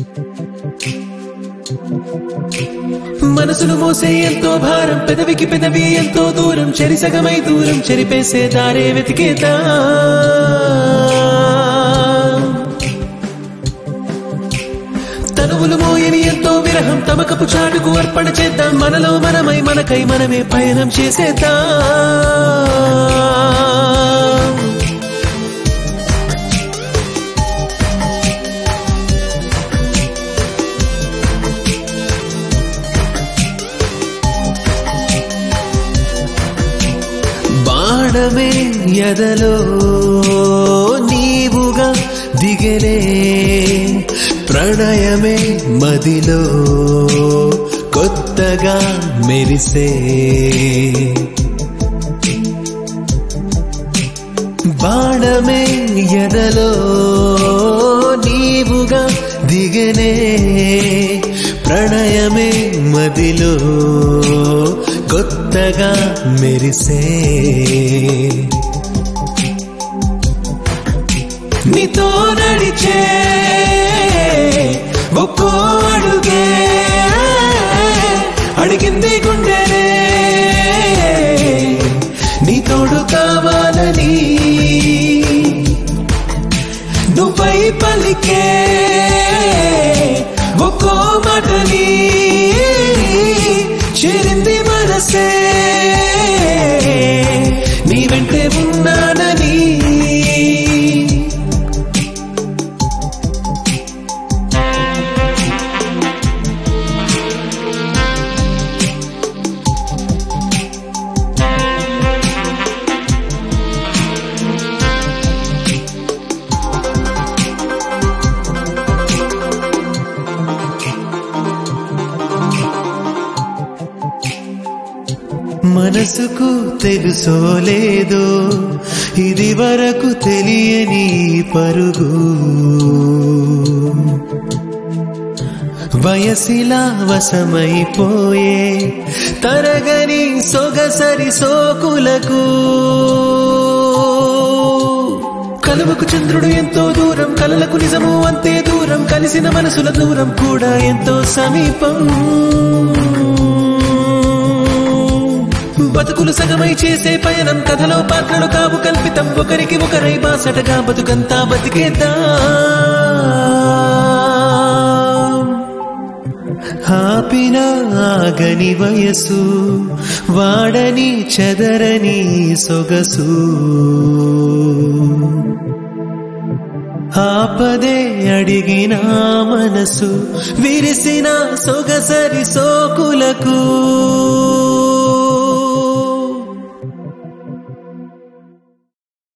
మనసును మోసే ఎంతో భారం పెదవికి పెదవి ఎంతో దూరం చెరిసగమై దూరం చెరిపేసే దారే వెతికేదా తనువులు మోయని ఎంతో విరహం తమకపు చాటుకు అర్పణ చేద్దాం మనలో మనమై మనకై మనమే పయనం చేసేద్దాం బాణమే ఎదలో నీవుగా దిగలే ప్రణయమే మదిలో కొత్తగా మెరిసే బాణమే ఎదలో నీవుగా దిగనే ప్రణయమే మదిలో కొత్తగా మెరిసే నీతో నడిచే ఒక్కో అడుగే అడిగింది గుండెనే నీ తోడు కావాలని నువ్వై పలికే ఒక్కో మాటని చేరింది మనసే నీ వెంటే ఉన్నానని మనసుకు తెలుసో లేదో ఇది వరకు తెలియని పరుగు వయసిలా వశమైపోయే తరగని సొగసరి సోకులకు కలువకు చంద్రుడు ఎంతో దూరం కలలకు నిజము అంతే దూరం కలిసిన మనసుల దూరం కూడా ఎంతో సమీపం బతుకులు సగమై చేసే పయనం కథలో పాత్రలు కావు కల్పితం ఒకరికి ఒకరై బాసటగా బతుకంతా బతికేద్దాం ఆపిన ఆగని వయసు వాడని చెదరని సొగసు ఆపదే అడిగిన మనసు విరిసిన సొగసరి సోకులకు